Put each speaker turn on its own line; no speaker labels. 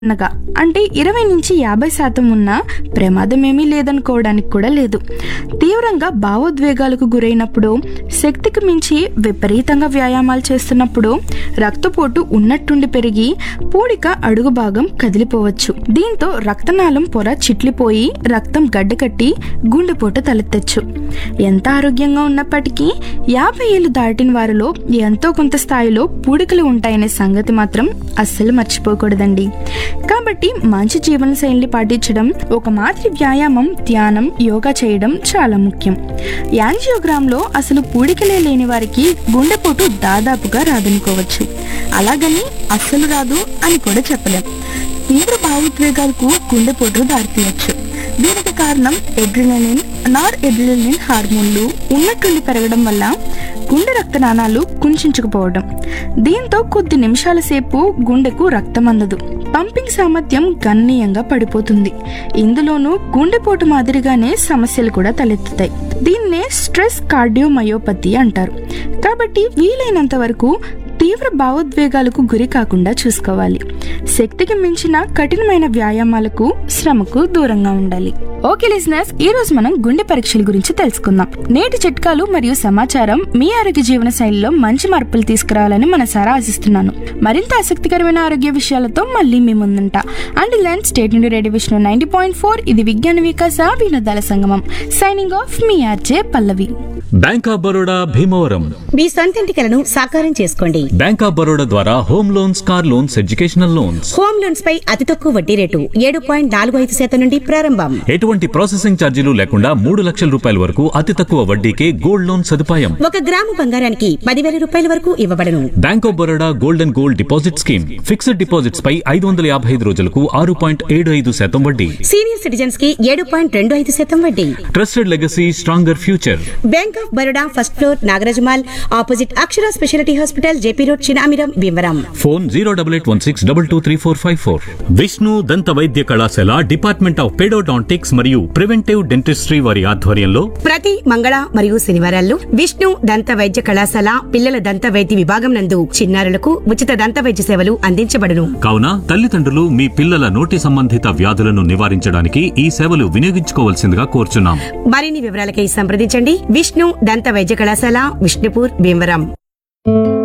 అనగా అంటే ఇరవై నుంచి యాభై శాతం ఉన్న ప్రమాదమేమీ లేదనుకోవడానికి కూడా లేదు తీవ్రంగా భావోద్వేగాలకు గురైనప్పుడు శక్తికి మించి విపరీతంగా వ్యాయామాలు చేస్తున్నప్పుడు రక్తపోటు ఉన్నట్టుండి పెరిగి పూడిక అడుగు భాగం కదిలిపోవచ్చు దీంతో రక్తనాళం పొర చిట్లిపోయి రక్తం గడ్డకట్టి గుండెపోటు తలెత్తచ్చు ఎంత ఆరోగ్యంగా ఉన్నప్పటికీ యాభై ఏళ్ళు దాటిన వారిలో ఎంతో కొంత స్థాయిలో పూడికలు ఉంటాయనే సంగతి మాత్రం అస్సలు మర్చిపోకూడదండి కాబట్టి మంచి జీవన శైలిని పాటించడం ఒక మాదిరి వ్యాయామం ధ్యానం యోగా చేయడం చాలా ముఖ్యం యాంజియోగ్రామ్లో అసలు పూడికలే లేని వారికి గుండెపోటు దాదాపుగా రాదనుకోవచ్చు అలాగని అస్సలు రాదు అని కూడా చెప్పలేం తీవ్ర భావోద్వేగాలకు గుండెపోటు దారితీయచ్చు దీనికి కారణం ఎడ్రినలిన్ నార్ ఎడ్రినలిన్ హార్మోన్లు ఉన్నట్టుండి పెరగడం వల్ల గుండె రక్తనాళాలు కుంచుకుపోవడం దీంతో కొద్ది నిమిషాల సేపు గుండెకు రక్తం అందదు పంపింగ్ సామర్థ్యం గణనీయంగా పడిపోతుంది ఇందులోనూ గుండెపోటు మాదిరిగానే సమస్యలు కూడా తలెత్తుతాయి దీన్నే స్ట్రెస్ కార్డియోమయోపతి అంటారు కాబట్టి వీలైనంత వరకు తీవ్ర భావోద్వేగాలకు గురి కాకుండా చూసుకోవాలి శక్తికి మించిన కఠినమైన వ్యాయామాలకు శ్రమకు దూరంగా ఉండాలి ఓకే లిజనర్స్ ఈ రోజు మనం గుండె పరీక్షల గురించి తెలుసుకుందాం నేటి చిట్కాలు మరియు సమాచారం మీ ఆరోగ్య జీవన శైలిలో మంచి మార్పులు తీసుకురావాలని మనసారా ఆశిస్తున్నాను మరింత ఆసక్తికరమైన ఆరోగ్య విషయాలతో మళ్ళీ మీ ముందుంటా అండ్ లెన్ స్టేట్ నుండి radio Vishnu ninety point four ఇది విజ్ఞాన వికాస వినోదాల సంగమం సైనింగ్ ఆఫ్ మీ RJ Pallavi
bank of Baroda Bhimavaram
మీ సొంతింటి కలను సాకారం చేసుకోండి
బ్యాంక్ ఆఫ్ బరోడా ద్వారా home loans car loans educational loans
home loans పై అతి తక్కువ వడ్డీ రేటు ఏడు పాయింట్ నాలుగు ఐదు శాతం నుండి ప్రారంభం
ఎటువంటి ప్రాసెసింగ్ ఛార్జీలు లేకుండా మూడు లక్షల రూపాయల వరకు అతి తక్కువ వడ్డీకే గోల్డ్ లోన్ సదుపాయం
ఒక గ్రాము బంగారానికి పదివేల రూపాయల వరకు ఇవ్వబడను
bank of Baroda gold and gold deposit scheme fixed deposits పై ఐదు వందల యాభై ఐదు రోజులకు ఆరు పాయింట్ ఏడు ఐదు శాతం వడ్డీ
సీనియర్ సిటిజన్స్ కి ఏడు పాయింట్ రెండు ఐదు శాతం వడ్డీ
trusted legacy stronger future
bank of Baroda first floor Nagaraja mall opposite Akshara speciality hospital JP road Chinamiram Bhimavaram
phone zero double eight one six double two three four five four Vishnu దంత వైద్య కళాశాల డిపార్ట్మెంట్ ఆఫ్ పెడోడాంటిక్స్ మరియు ప్రివెంటివ్ డెంటిస్ట్రీ వారి ఆధ్వర్యంలో
ప్రతి మంగళ మరియు శనివారాల్లో విష్ణు దంత వైద్య కళాశాల పిల్లల దంత వైద్య విభాగం నందు చిన్నారులకు ఉచిత దంత వైద్య సేవలు అందించబడును
కావున తల్లిదండ్రులు మీ పిల్లల నోటి సంబంధిత వ్యాధులను నివారించడానికి ఈ సేవలు వినియోగించుకోవాల్సిందిగా కోరుచున్నాం
మరిన్ని వివరాలకై సంప్రదించండి విష్ణు దంత వైద్య కళాశాల విష్ణుపూర్ భీమవరం